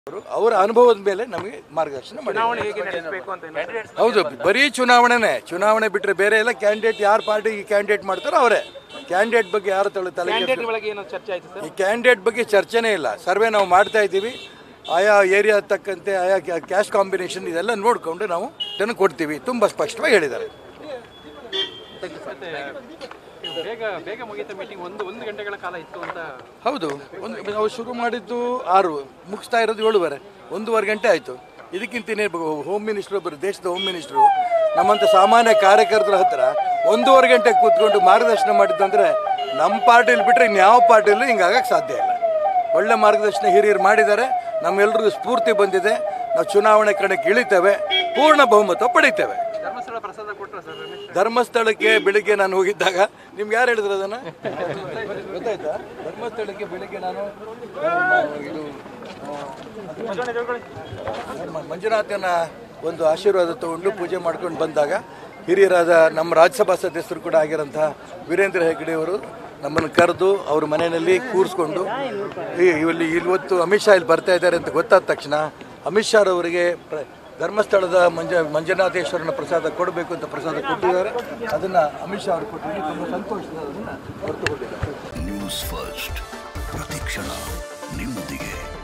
ಅವರು ಅವರ ಅನುಭವದ ಮೇಲೆ ನಮಗೆ ಮಾರ್ಗದರ್ಶನ ಮಾಡಿ ಚುನಾವಣೆ ಹೇಗೆ ನಡೆಸಬೇಕು ಅಂತ ಏನಾದ್ರು ಹೌದು ಬರೀ ಚುನಾವಣೆನೇ ಚುನಾವಣೆ ಬಿಟ್ಟರೆ ಬೇರೆ ಎಲ್ಲ ಕ್ಯಾಂಡಿಡೇಟ್ ಯಾರು ಪಾರ್ಟಿಗೆ ಕ್ಯಾಂಡಿಡೇಟ್ ಮಾಡ್ತಾರೋ ಅವರೇ ಕ್ಯಾಂಡಿಡೇಟ್ ಬಗ್ಗೆ ಯಾರು ತಲೆ ತಲೆ ಕ್ಯಾಂಡಿಡೇಟ್ ಒಳಗೆ ಏನೋ ಚರ್ಚೆ ಆಯ್ತು ಸರ್ ಈ ಕ್ಯಾಂಡಿಡೇಟ್ ಬಗ್ಗೆ ಚರ್ಚೆನೇ ಇಲ್ಲ ಸರ್ವೆ ನಾವು ಮಾಡ್ತಾ ಇದ್ದೀವಿ ಆಯಾ ಏರಿಯಾ ತಕ್ಕಂತೆ ಆಯಾ ಕ್ಯಾಶ್ ಕಾಂಬಿನೇಷನ್ ಇದೆಲ್ಲ ನೋಡಿಕೊಂಡು ನಾವು ಇದನ್ನು ಕೊಡ್ತೀವಿ ತುಂಬ ಸ್ಪಷ್ಟವಾಗಿ ಹೇಳಿದ್ದಾರೆ ಮತ್ತೆ ಬೇಗ ಬೇಗ ಮುಗಿತ ಮೀಟಿಂಗ್ ಒಂದು ಒಂದು ಗಂಟೆಗಳ ಕಾಲ ಇತ್ತು ಅಂತ ಹೌದು ಒಂದು ನಾವು ಶುರು ಮಾಡಿದ್ದು ಆರು ಮುಗಿಸ್ತಾ ಇರೋದು ಏಳುವರೆ ಒಂದೂವರೆ ಗಂಟೆ ಆಯಿತು ಇದಕ್ಕಿಂತ ಇನ್ನೇನು ಹೋಮ್ ಮಿನಿಸ್ಟ್ರು ಒಬ್ಬರು ದೇಶದ ಹೋಮ್ ಮಿನಿಸ್ಟ್ರು ನಮ್ಮಂಥ ಸಾಮಾನ್ಯ ಕಾರ್ಯಕರ್ತರ ಹತ್ರ ಒಂದೂವರೆ ಗಂಟೆ ಕೂತ್ಕೊಂಡು ಮಾರ್ಗದರ್ಶನ ಮಾಡಿದ್ದಂದ್ರೆ ನಮ್ಮ ಪಾರ್ಟಿಲಿ ಬಿಟ್ಟರೆ ಇನ್ಯಾವ ಪಾರ್ಟಿಯಲ್ಲೂ ಹಿಂಗಾಗಕ್ಕೆ ಸಾಧ್ಯ ಇಲ್ಲ ಒಳ್ಳೆ ಮಾರ್ಗದರ್ಶನ ಹಿರಿಯರು ಮಾಡಿದ್ದಾರೆ ನಮ್ಮೆಲ್ಲರಿಗೂ ಸ್ಫೂರ್ತಿ ಬಂದಿದೆ ನಾವು ಚುನಾವಣೆ ಕಣಕ್ಕೆ ಇಳಿತೇವೆ ಪೂರ್ಣ ಬಹುಮತ ಪಡಿತೇವೆ ಧರ್ಮಸ್ಥಳ ಪ್ರಸಾದ ಕೊಟ್ಟರು ಸರ್ ರಮೇಶ್ ಧರ್ಮಸ್ಥಳಕ್ಕೆ ಬೆಳಿಗ್ಗೆ ನಾನು ಹೋಗಿದ್ದಾಗ ನಿಮ್ಗೆ ಯಾರು ಹೇಳಿದ್ರು ಅದನ್ನ ಗೊತ್ತಾಯ್ತಾ ಧರ್ಮಸ್ಥಳಕ್ಕೆ ಬೆಳಿಗ್ಗೆ ನಾನು ಆ, ಇದು ಆ, ನಮ್ಮ ಮಂಜುನಾಥನ ಒಂದು ಆಶೀರ್ವಾದ ತಗೊಂಡು ಪೂಜೆ ಮಾಡ್ಕೊಂಡು ಬಂದಾಗ ಹಿರಿಯರಾದ ನಮ್ಮ ರಾಜ್ಯಸಭಾ ಸದಸ್ಯರು ಕೂಡ ಆಗಿರೋಂತಹ ವೀರೇಂದ್ರ ಹೆಗ್ಗಡೆ ಅವರು ನಮ್ಮನ್ನು ಕರೆದು ಅವ್ರ ಮನೆಯಲ್ಲಿ ಕೂರಿಸ್ಕೊಂಡು ಈ- ಇಲ್ಲಿ ಇವತ್ತು ಅಮಿತ್ ಶಾ ಇಲ್ಲಿ ಬರ್ತಾ ಇದ್ದಾರೆ ಅಂತ ಗೊತ್ತಾದ ತಕ್ಷಣ ಅಮಿತ್ ಶಾ ಅವರಿಗೆ ಪ್ರ- ಧರ್ಮಸ್ಥಳದ ಮಂಜ ಮಂಜುನಾಥೇಶ್ವರನ ಪ್ರಸಾದ ಕೊಡಬೇಕು ಅಂತ ಪ್ರಸಾದ ಕೊಟ್ಟಿದ್ದಾರೆ ಅದನ್ನ ಅಮಿತ್ ಶಾ ಅವರು ಕೊಟ್ಟಿದ್ದಾರೆ ತುಂಬ ಸಂತೋಷದ ಅದನ್ನ ಹೊರತುಕೊಂಡಿದ್ದಾರೆ ನ್ಯೂಸ್ ಫಸ್ಟ್ ಪ್ರತಿಕ್ಷಣ ನಿಮ್ಮೊಂದಿಗೆ